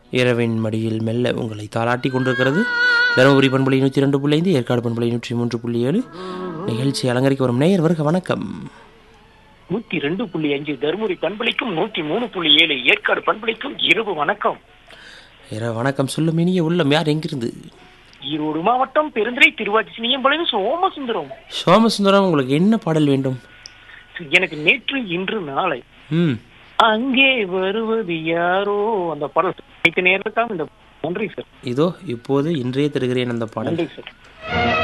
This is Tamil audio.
இரவின் மடியில் மெல்ல உங்களை தாளாட்டி கொண்டிருக்கிறது தருமபுரி பண்பலை நூற்றி ரெண்டு புள்ளி ஐந்து ஏற்காடு பண்பலை நூற்றி மூன்று புள்ளி ஏழு நிகழ்ச்சி அலங்கரிக்க வரும் நேயர் வருக வணக்கம் நூத்தி ரெண்டு புள்ளி அஞ்சு தருமபுரி பண்பளிக்கும் நூத்தி மூணு புள்ளி ஏழு ஏற்காடு பண்பளிக்கும் இரவு வணக்கம் இரவு வணக்கம் சொல்லும் இனிய உள்ளம் யார் எங்கிருந்து ஈரோடு மாவட்டம் பெருந்துறை திருவாச்சி சினியம்பாளையம் சோமசுந்தரம் சோமசுந்தரம் உங்களுக்கு என்ன பாடல் வேண்டும் எனக்கு நேற்று இன்று நாளை ம் அங்கே வருவது யாரோ அந்த படம் நேற்று நேரத்தான் இந்த நன்றி சார் இதோ இப்போது இன்றைய தருகிறேன் அந்த பாடல் நன்றி சார்